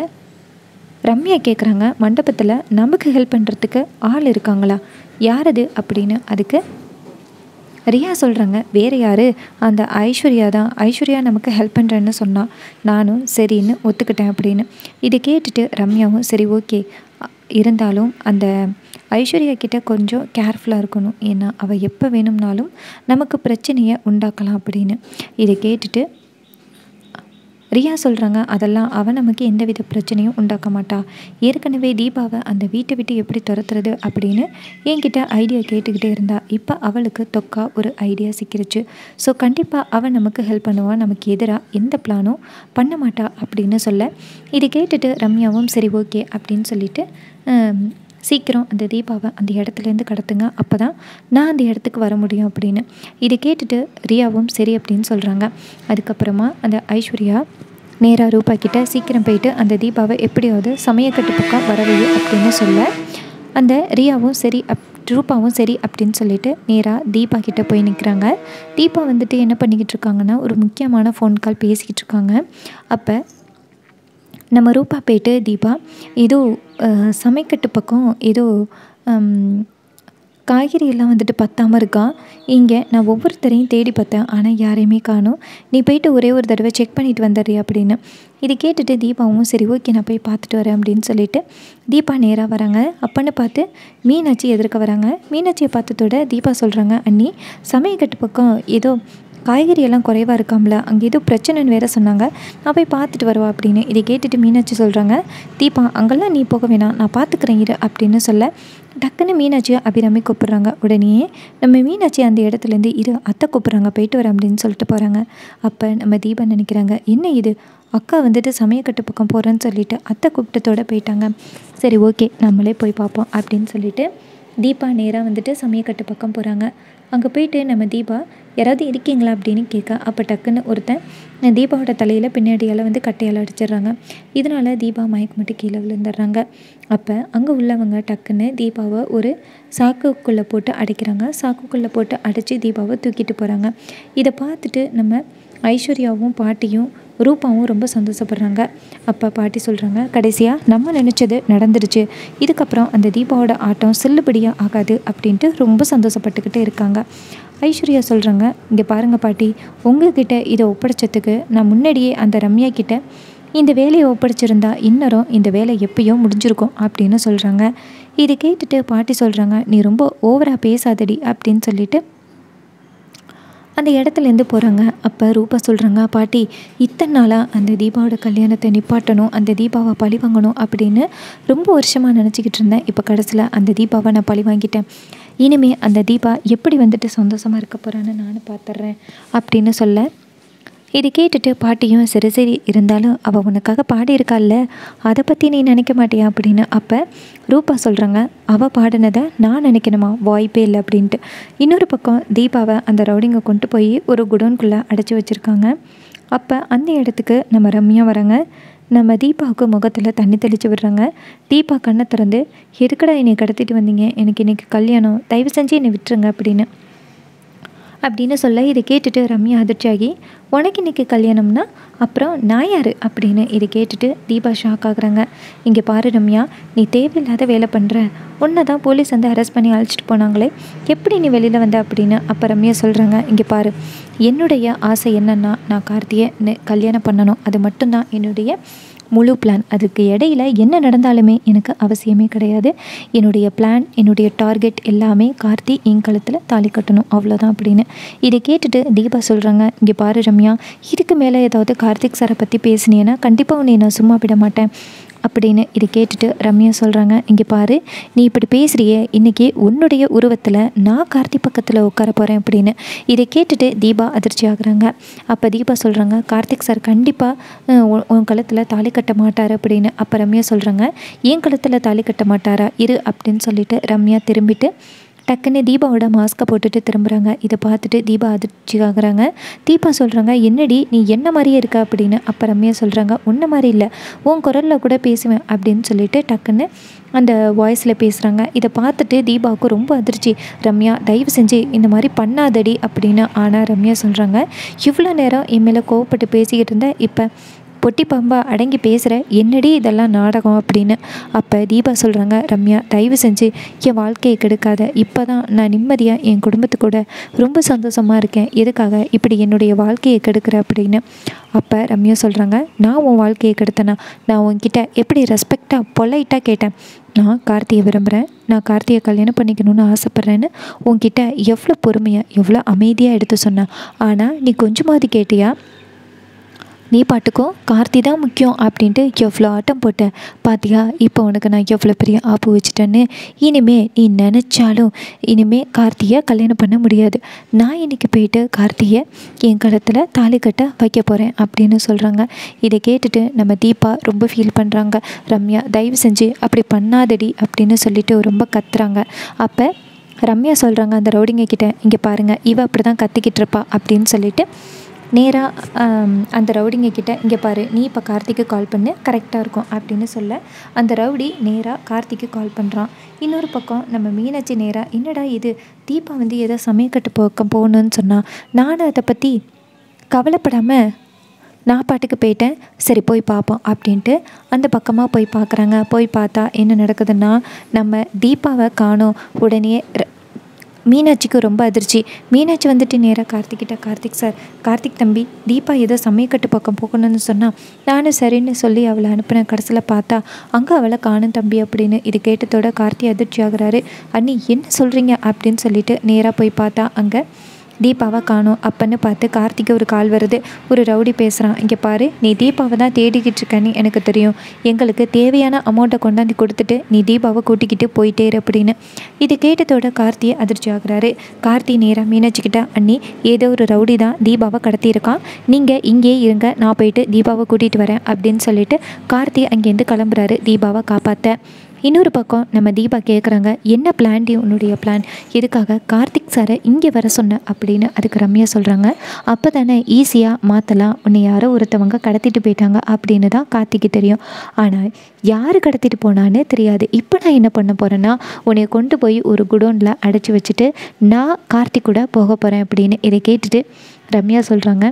ரம்யா கேட்குறாங்க மண்டபத்தில் நமக்கு ஹெல்ப் பண்ணுறதுக்கு ஆள் இருக்காங்களா யார் அது அப்படின்னு அதுக்கு ரியா சொல்கிறாங்க வேறு யார் அந்த ஐஸ்வர்யா தான் ஐஸ்வர்யா நமக்கு ஹெல்ப் பண்ணுறேன்னு சொன்னா நானும் சரின்னு ஒத்துக்கிட்டேன் அப்படின்னு இதை கேட்டுட்டு ரம்யாவும் சரி ஓகே இருந்தாலும் அந்த ஐஸ்வர்யா கிட்ட கொஞ்சம் கேர்ஃபுல்லாக இருக்கணும் ஏன்னா அவள் எப்போ வேணும்னாலும் நமக்கு பிரச்சனையை உண்டாக்கலாம் அப்படின்னு இதை கேட்டுட்டு ரியா சொல்கிறாங்க அதெல்லாம் அவன் நமக்கு எந்தவித பிரச்சனையும் உண்டாக்க மாட்டா ஏற்கனவே தீபாவை அந்த வீட்டை விட்டு எப்படி துரத்துறது அப்படின்னு என்கிட்ட ஐடியா கேட்டுக்கிட்டே இருந்தா இப்போ அவளுக்கு தொக்கா ஒரு ஐடியா சிக்கிருச்சு ஸோ கண்டிப்பாக அவன் நமக்கு ஹெல்ப் பண்ணுவான் நமக்கு எதிராக எந்த பிளானும் பண்ண மாட்டா அப்படின்னு சொல்ல இதை கேட்டுட்டு ரம்யாவும் சரி ஓகே அப்படின்னு சொல்லிட்டு ஹம், சீக்கிரம் அந்த தீபாவை அந்த இடத்துலேருந்து கடத்துங்க அப்போ தான் நான் அந்த இடத்துக்கு வர முடியும் அப்படின்னு இதை கேட்டுட்டு ரியாவும் சரி அப்படின்னு சொல்கிறாங்க அதுக்கப்புறமா அந்த ஐஸ்வர்யா நேராக ரூபா கிட்ட சீக்கிரம் போயிட்டு அந்த தீபாவை எப்படியாவது சமயக்கட்டு பக்கம் வரவையோ அப்படின்னு சொல்ல அந்த ரியாவும் சரி அப் ரூபாவும் சரி அப்படின்னு சொல்லிட்டு நேராக தீபா கிட்ட போய் நிற்கிறாங்க தீபா வந்துட்டு என்ன பண்ணிக்கிட்டு இருக்காங்கன்னா ஒரு முக்கியமான ஃபோன் கால் பேசிக்கிட்டு இருக்காங்க அப்போ நம்ம ரூபா போயிட்டு தீபா ஏதோ அஹ், சமைக்கட்டு பக்கம் ஏதோ ஹம், காய்கறி எல்லாம் வந்துட்டு பத்தாமல் இருக்கா இங்கே நான் ஒவ்வொருத்தரையும் தேடி பார்த்தேன் ஆனால் யாரையுமே காணும் நீ போயிட்டு ஒரே ஒரு தடவை செக் பண்ணிட்டு வந்துடுறீ அப்படின்னு இது கேட்டுட்டு தீபாவும் சரி ஓகே நான் போய் பார்த்துட்டு வரேன் அப்படின்னு சொல்லிட்டு தீபா நேராக வராங்க அப்பன்னு பார்த்து மீனாட்சி எதிர்க்க வராங்க மீனாட்சியை பார்த்ததோட தீபா சொல்கிறாங்க அண்ணி சமயக்கட்டு பக்கம் ஏதோ காய்கறி எல்லாம் குறைவாக இருக்காம்ல அங்கே ஏதோ பிரச்சனைன்னு வேற சொன்னாங்க நான் போய் பார்த்துட்டு வருவா அப்படின்னு இதை கேட்டுட்டு மீனாட்சி சொல்கிறாங்க தீபா அங்கெல்லாம் நீ போக வேணாம் நான் பார்த்துக்கிறேன் இரு அப்படின்னு சொல்ல டக்குன்னு மீனாட்சியை அபிராமி கூப்பிட்றாங்க உடனே நம்ம மீனாட்சி அந்த இடத்துலேருந்து இரு அத்தை கூப்பிட்றாங்க போயிட்டு வரேன் அப்படின்னு சொல்லிட்டு போகிறாங்க அப்போ நம்ம தீபன் நினைக்கிறாங்க என்ன இது அக்கா வந்துட்டு சமயக்கட்டு பக்கம் போகிறேன்னு சொல்லிட்டு அத்தை கூப்பிட்டத்தோட போயிட்டாங்க சரி ஓகே நம்மளே போய் பார்ப்போம் அப்படின்னு சொல்லிட்டு தீபா நேராக வந்துட்டு சமயக்கட்டு பக்கம் போகிறாங்க அங்கே போயிட்டு நம்ம தீபா யாராவது இருக்கீங்களா அப்படின்னு கேட்க அப்போ டக்குன்னு ஒருத்தன் தீபாவோட தலையில் பின்னாடியால் வந்து கட்டையால் அடிச்சிடுறாங்க இதனால் தீபா மயக்கமிட்டு கீழே விழுந்துடுறாங்க அப்போ அங்கே உள்ளவங்க டக்குன்னு தீபாவை ஒரு சாக்குக்குள்ளே போட்டு அடைக்கிறாங்க சாக்குக்குள்ளே போட்டு அடைச்சி தீபாவை தூக்கிட்டு போகிறாங்க இதை பார்த்துட்டு நம்ம ஐஸ்வர்யாவும் பாட்டியும் ரூபாவும் ரொம்ப சந்தோஷப்படுறாங்க அப்போ பாட்டி சொல்கிறாங்க கடைசியாக நம்ம நினச்சது நடந்துருச்சு இதுக்கப்புறம் அந்த தீபாவோட ஆட்டம் செல்லுபடியாக ஆகாது அப்படின்ட்டு ரொம்ப சந்தோஷப்பட்டுக்கிட்டு இருக்காங்க ஐஸ்வர்யா சொல்கிறாங்க இங்கே பாருங்கள் பாட்டி உங்ககிட்ட இதை ஒப்படைச்சதுக்கு நான் முன்னாடியே அந்த ரம்யா கிட்ட இந்த வேலையை ஒப்படைச்சிருந்தா இன்னரும் இந்த வேலை எப்பயோ முடிஞ்சிருக்கும் அப்படின்னு சொல்கிறாங்க இதை கேட்டுட்டு பாட்டி சொல்கிறாங்க நீ ரொம்ப ஓவராக பேசாதடி அப்படின்னு சொல்லிட்டு அந்த இடத்துலேருந்து போகிறாங்க அப்போ ரூபா சொல்கிறாங்க பாட்டி இத்தனை நாளாக அந்த தீபாவோட கல்யாணத்தை நிப்பாட்டணும் அந்த தீபாவை பழி வாங்கணும் அப்படின்னு ரொம்ப வருஷமாக நினச்சிக்கிட்டு இருந்தேன் இப்போ கடைசியில் அந்த தீபாவை நான் பழி வாங்கிட்டேன் இனிமே அந்த தீபா எப்படி வந்துட்டு சந்தோஷமாக இருக்க போகிறான்னு நானும் பார்த்துட்றேன் அப்படின்னு சொல்ல இது கேட்டுட்டு பாட்டியும் சரி சரி இருந்தாலும் அவள் உனக்காக பாடியிருக்காள்ல அதை பற்றி நீ நினைக்க மாட்டியா அப்படின்னு அப்போ ரூபா சொல்கிறாங்க அவள் பாடினதை நான் நினைக்கணுமா வாய்ப்பே இல்லை அப்படின்ட்டு இன்னொரு பக்கம் தீபாவை அந்த ரவுடிங்க கொண்டு போய் ஒரு குடோன்குள்ளே அடைச்சி வச்சுருக்காங்க அப்போ அந்த இடத்துக்கு நம்ம ரம்யா வராங்க நம்ம தீபாவுக்கு முகத்தில் தண்ணி தெளித்து விடுறாங்க தீபா கண்ணை திறந்து எதுக்கடா என்னை கடத்திட்டு வந்தீங்க எனக்கு இன்றைக்கி கல்யாணம் தயவு செஞ்சு என்னை விட்டுருங்க அப்படின்னு அப்படின்னு சொல்ல இதை கேட்டுட்டு ரம்யா அதிர்ச்சியாகி உனக்கு இன்றைக்கி கல்யாணம்னா அப்புறம் நான் யார் அப்படின்னு இதை கேட்டுட்டு தீபா ஷாக் ஆகுறாங்க இங்கே பாரு ரம்யா நீ தேவையில்லாத வேலை பண்ணுற உன்னை தான் போலீஸ் வந்து அரெஸ்ட் பண்ணி அழைச்சிட்டு போனாங்களே எப்படி நீ வெளியில் வந்த அப்படின்னு அப்போ ரம்யா சொல்கிறாங்க இங்கே பாரு என்னுடைய ஆசை என்னென்னா நான் கார்த்தியை நெ- கல்யாணம் பண்ணணும் அது மட்டும்தான் என்னுடைய முழு பிளான் அதுக்கு இடையில என்ன நடந்தாலுமே எனக்கு அவசியமே கிடையாது என்னுடைய பிளான் என்னுடைய டார்கெட் எல்லாமே கார்த்தி என் கழுத்தில் தாலி கட்டணும் அவ்வளோதான் அப்படின்னு இதை கேட்டுட்டு தீபா சொல்கிறாங்க இங்கே பாரு ரம்யா இதுக்கு மேலே ஏதாவது கார்த்திக் சாரை பற்றி பேசுனீங்கன்னா கண்டிப்பாக உன்னை நான் சும்மா விட மாட்டேன் அப்படின்னு இதை கேட்டுட்டு ரம்யா சொல்கிறாங்க இங்கே பாரு நீ இப்படி பேசுறியே இன்றைக்கி உன்னுடைய உருவத்தில் நான் கார்த்தி பக்கத்தில் உட்கார போகிறேன் அப்படின்னு இதை கேட்டுட்டு தீபா அதிர்ச்சி ஆகுறாங்க அப்போ தீபா சொல்கிறாங்க கார்த்திக் சார் கண்டிப்பாக உன் கழுத்தில் தாலி கட்ட மாட்டார் அப்படின்னு அப்போ ரம்யா சொல்கிறாங்க என் கழுத்தில் தாலி கட்ட மாட்டாரா இரு அப்படின்னு சொல்லிட்டு ரம்யா திரும்பிட்டு டக்குன்னு தீபாவோட மாஸ்க்கை போட்டுட்டு திரும்புகிறாங்க இதை பார்த்துட்டு தீபா அதிர்ச்சி ஆகுறாங்க தீபா சொல்கிறாங்க என்னடி நீ என்ன மாதிரியே இருக்க அப்படின்னு அப்போ ரம்யா சொல்கிறாங்க உன்ன மாதிரி இல்லை உன் குரலில் கூட பேசுவேன் அப்படின்னு சொல்லிட்டு டக்குன்னு அந்த வாய்ஸில் பேசுகிறாங்க இதை பார்த்துட்டு தீபாவுக்கு ரொம்ப அதிர்ச்சி ரம்யா தயவு செஞ்சு இந்த மாதிரி பண்ணாதடி அப்படின்னு ஆனால் ரம்யா சொல்கிறாங்க இவ்வளோ நேரம் என் மேலே கோவப்பட்டு பேசிக்கிட்டு இருந்தேன் இப்போ பொட்டி பாம்பா அடங்கி பேசுகிற என்னடி இதெல்லாம் நாடகம் அப்படின்னு அப்போ தீபா சொல்கிறாங்க ரம்யா தயவு செஞ்சு என் வாழ்க்கையை கெடுக்காத இப்போ தான் நான் நிம்மதியாக என் குடும்பத்து கூட ரொம்ப சந்தோஷமாக இருக்கேன் எதுக்காக இப்படி என்னுடைய வாழ்க்கையை கெடுக்கிற அப்படின்னு அப்போ ரம்யா சொல்கிறாங்க நான் உன் வாழ்க்கையை கெடுத்தேனா நான் உன்கிட்ட எப்படி ரெஸ்பெக்டாக பொலைட்டாக கேட்டேன் நான் கார்த்தியை விரும்புகிறேன் நான் கார்த்தியை கல்யாணம் பண்ணிக்கணும்னு ஆசைப்பட்றேன்னு உன்கிட்ட எவ்வளோ பொறுமையாக எவ்வளோ அமைதியாக எடுத்து சொன்னேன் ஆனால் நீ கொஞ்சமாவது கேட்டியா நீ பாட்டுக்கும் கார்த்தி தான் முக்கியம் அப்படின்ட்டு எவ்வளோ ஆட்டம் போட்ட பாத்தியா இப்போ உனக்கு நான் எவ்வளோ பெரிய ஆப்பு வச்சுட்டேன்னு இனிமே நீ நினச்சாலும் இனிமே கார்த்தியை கல்யாணம் பண்ண முடியாது நான் இன்னைக்கு போயிட்டு கார்த்தியை என் கழுத்தில் தாலி கட்ட வைக்க போகிறேன் அப்படின்னு சொல்கிறாங்க இதை கேட்டுட்டு நம்ம தீபா ரொம்ப ஃபீல் பண்ணுறாங்க ரம்யா தயவு செஞ்சு அப்படி பண்ணாதடி அப்படின்னு சொல்லிட்டு ரொம்ப கத்துறாங்க அப்போ ரம்யா சொல்கிறாங்க அந்த ரவுடிங்க கிட்ட இங்கே பாருங்கள் இவ அப்படி தான் கத்திக்கிட்டு இருப்பா அப்படின்னு சொல்லிட்டு நேராக அந்த ரவுடிங்க கிட்ட இங்கே பாரு நீ இப்போ கார்த்திக்கு கால் பண்ணு கரெக்டாக இருக்கும் அப்படின்னு சொல்ல அந்த ரவுடி நேராக கார்த்திக்கு கால் பண்ணுறான் இன்னொரு பக்கம் நம்ம மீனாட்சி நேராக என்னடா இது தீபா வந்து ஏதோ சமயக்கட்டு பக்கம் போகணுன்னு சொன்னா நானும் அதை பற்றி கவலைப்படாமல் நான் பாட்டுக்கு போயிட்டேன் சரி போய் பார்ப்போம் அப்படின்ட்டு அந்த பக்கமாக போய் பார்க்குறாங்க போய் பார்த்தா என்ன நடக்குதுன்னா நம்ம தீபாவை காணோம் உடனே ர- மீனாட்சிக்கு ரொம்ப அதிர்ச்சி மீனாட்சி வந்துட்டு நேராக கார்த்திக்கிட்ட கார்த்திக் சார் கார்த்திக் தம்பி தீபா ஏதோ சமயக்கட்டு பக்கம் போகணும்னு சொன்னால் நானும் சரின்னு சொல்லி அவளை அனுப்பினேன் கடைசியில் பார்த்தா அங்கே அவளை காணும் தம்பி அப்படின்னு இது கேட்டதோட கார்த்தி அதிர்ச்சி ஆகுறாரு அண்ணி என்ன சொல்கிறீங்க அப்படின்னு சொல்லிட்டு நேராக போய் பார்த்தா அங்கே தீபாவை காணோம் அப்பன்னு பார்த்து கார்த்திக்கு ஒரு கால் வருது ஒரு ரவுடி பேசுகிறான் இங்கே பாரு நீ தீபாவை தான் தேடிக்கிட்டு இருக்கன்னு எனக்கு தெரியும் எங்களுக்கு தேவையான அமௌண்ட்டை கொண்டாந்து கொடுத்துட்டு நீ தீபாவை கூட்டிக்கிட்டு போயிட்டே இரு அப்படின்னு இது கேட்டதோட கார்த்தி அதிர்ச்சி ஆகுறாரு கார்த்தி நேராக மீனாட்சிக்கிட்ட அண்ணி ஏதோ ஒரு ரவுடி தான் தீபாவை கடத்தியிருக்கான் நீங்கள் இங்கேயே இருங்க நான் போயிட்டு தீபாவை கூட்டிகிட்டு வரேன் அப்படின்னு சொல்லிட்டு கார்த்தி அங்கேருந்து கிளம்புறாரு தீபாவை காப்பாற்ற இன்னொரு பக்கம் நம்ம தீபா கேட்குறாங்க என்ன பிளான்டி உன்னுடைய பிளான் எதுக்காக கார்த்திக் சாரை இங்கே வர சொன்ன அப்படின்னு அதுக்கு ரம்யா சொல்கிறாங்க அப்போ தானே ஈஸியாக மாற்றலாம் உன்னை யாரோ ஒருத்தவங்க கடத்திட்டு போயிட்டாங்க அப்படின்னு தான் கார்த்திக்கு தெரியும் ஆனால் யார் கடத்திட்டு போனான்னு தெரியாது இப்போ நான் என்ன பண்ண போகிறேன்னா உன்னை கொண்டு போய் ஒரு குடோனில் அடைச்சி வச்சுட்டு நான் கார்த்திக் கூட போக போகிறேன் அப்படின்னு இதை கேட்டுட்டு ரம்யா சொல்கிறாங்க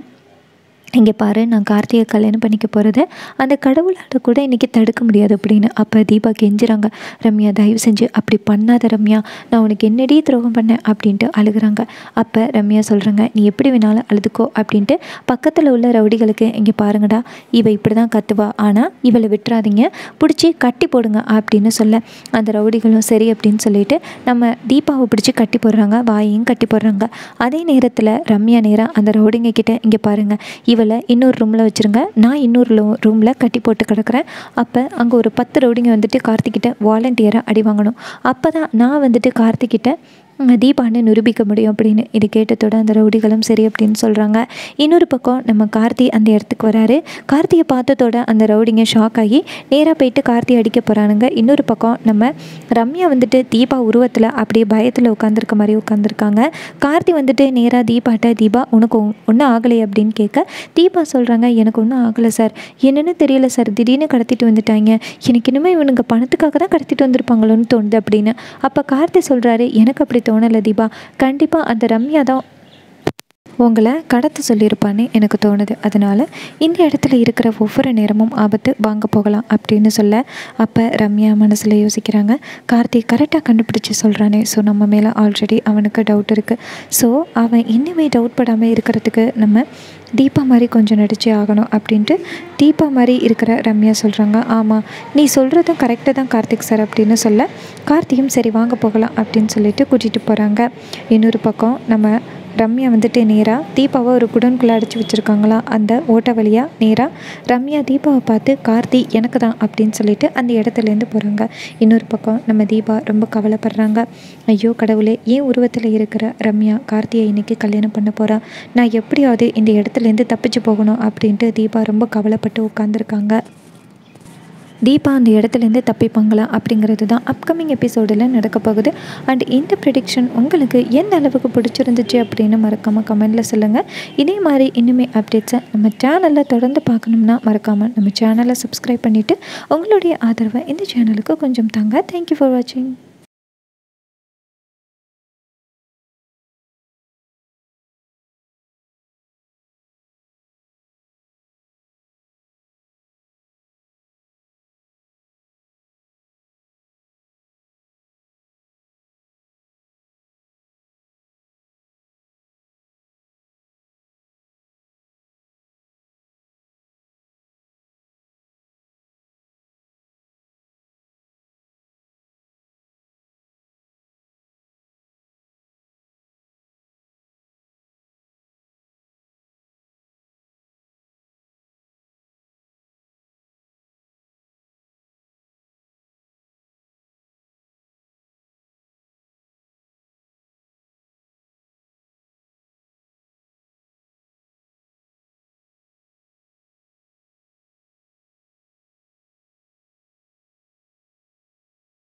இங்கே பாரு நான் கார்த்திகை கல்யாணம் பண்ணிக்க போகிறத அந்த கடவுளால் கூட இன்றைக்கி தடுக்க முடியாது அப்படின்னு அப்போ தீபா கெஞ்சுறாங்க ரம்யா தயவு செஞ்சு அப்படி பண்ணாத ரம்யா நான் உனக்கு என்னடி துரோகம் பண்ணேன் அப்படின்ட்டு அழுகுறாங்க அப்போ ரம்யா சொல்கிறாங்க நீ எப்படி வேணாலும் அழுதுக்கோ அப்படின்ட்டு பக்கத்தில் உள்ள ரவுடிகளுக்கு இங்கே பாருங்கடா இவ இப்படி தான் கத்துவா ஆனால் இவளை விட்டுறாதீங்க பிடிச்சி கட்டி போடுங்க அப்படின்னு சொல்ல அந்த ரவுடிகளும் சரி அப்படின்னு சொல்லிட்டு நம்ம தீபாவை பிடிச்சி கட்டி போடுறாங்க வாயையும் கட்டி போடுறாங்க அதே நேரத்தில் ரம்யா நேரம் அந்த ரவுடிங்க கிட்ட இங்கே பாருங்கள் இவளை இன்னொரு ரூமில் வச்சுருங்க நான் இன்னொரு ரூமில் கட்டி போட்டு கிடக்குறேன் அப்போ அங்கே ஒரு பத்து ரவுடிங்க வந்துட்டு கார்த்திக்கிட்ட வாலண்டியராக அடி வாங்கணும் அப்போ தான் நான் வந்துட்டு கார்த்திக்கிட்ட உம், தீபான்னு நிரூபிக்க முடியும் அப்படின்னு இது கேட்டதோட அந்த ரவுடிகளும் சரி அப்படின்னு சொல்கிறாங்க இன்னொரு பக்கம் நம்ம கார்த்தி அந்த இடத்துக்கு வராரு கார்த்தியை பார்த்ததோட அந்த ரவுடிங்க ஷாக் ஆகி நேராக போயிட்டு கார்த்தி அடிக்க போகிறானுங்க இன்னொரு பக்கம் நம்ம ரம்யா வந்துட்டு தீபா உருவத்தில் அப்படியே பயத்தில் உட்காந்துருக்க மாதிரி உட்காந்துருக்காங்க கார்த்தி வந்துட்டு நேராக தீபாட்ட தீபா உனக்கு ஒன்றும் ஆகலை அப்படின்னு கேட்க தீபா சொல்கிறாங்க எனக்கு ஒன்றும் ஆகலை சார் என்னன்னு தெரியல சார் திடீர்னு கடத்திட்டு வந்துட்டாங்க எனக்கு இனிமேல் இவனுங்க பணத்துக்காக தான் கடத்திட்டு வந்திருப்பாங்களோன்னு தோணுது அப்படின்னு அப்போ கார்த்தி சொல்கிறாரு எனக்கு அப்படி தோணலை தீபா கண்டிப்பாக அந்த ரம்யா தான் உங்களை கடத்த சொல்லியிருப்பான்னு எனக்கு தோணுது அதனால் இந்த இடத்துல இருக்கிற ஒவ்வொரு நேரமும் ஆபத்து வாங்க போகலாம் அப்படின்னு சொல்ல அப்போ ரம்யா மனசில் யோசிக்கிறாங்க கார்த்திக் கரெக்டாக கண்டுபிடிச்சி சொல்கிறானே ஸோ நம்ம மேலே ஆல்ரெடி அவனுக்கு டவுட் இருக்குது ஸோ அவன் இன்னுமே டவுட் படாமல் இருக்கிறதுக்கு நம்ம தீபா மாதிரி கொஞ்சம் நடிச்சே ஆகணும் அப்படின்ட்டு தீபா மாதிரி இருக்கிற ரம்யா சொல்கிறாங்க ஆமாம் நீ சொல்கிறதும் கரெக்டாக தான் கார்த்திக் சார் அப்படின்னு சொல்ல கார்த்தியும் சரி வாங்க போகலாம் அப்படின்னு சொல்லிட்டு கூட்டிகிட்டு போகிறாங்க இன்னொரு பக்கம் நம்ம ரம்யா வந்துட்டு நேராக தீபாவை ஒரு குடோன்குள்ளே அடைச்சி வச்சுருக்காங்களா அந்த ஓட்ட வழியாக நேராக ரம்யா தீபாவை பார்த்து கார்த்தி எனக்கு தான் அப்படின்னு சொல்லிட்டு அந்த இடத்துலேருந்து போகிறாங்க இன்னொரு பக்கம் நம்ம தீபா ரொம்ப கவலைப்படுறாங்க ஐயோ கடவுளே ஏன் உருவத்தில் இருக்கிற ரம்யா கார்த்தியை இன்னைக்கு கல்யாணம் பண்ண போகிறா நான் எப்படியாவது இந்த இடத்துலேருந்து தப்பிச்சு போகணும் அப்படின்ட்டு தீபா ரொம்ப கவலைப்பட்டு உட்காந்துருக்காங்க தீபா அந்த இடத்துலேருந்து தப்பிப்பாங்களா அப்படிங்கிறது தான் அப்கமிங் எபிசோடில் நடக்க போகுது அண்ட் இந்த ப்ரிடிக்ஷன் உங்களுக்கு எந்த அளவுக்கு பிடிச்சிருந்துச்சு அப்படின்னு மறக்காமல் கமெண்டில் சொல்லுங்கள் இதே மாதிரி இன்னுமே அப்டேட்ஸை நம்ம சேனலில் தொடர்ந்து பார்க்கணும்னா மறக்காமல் நம்ம சேனலை சப்ஸ்கிரைப் பண்ணிவிட்டு உங்களுடைய ஆதரவை இந்த சேனலுக்கு கொஞ்சம் தாங்க தேங்க்யூ ஃபார் வாட்சிங்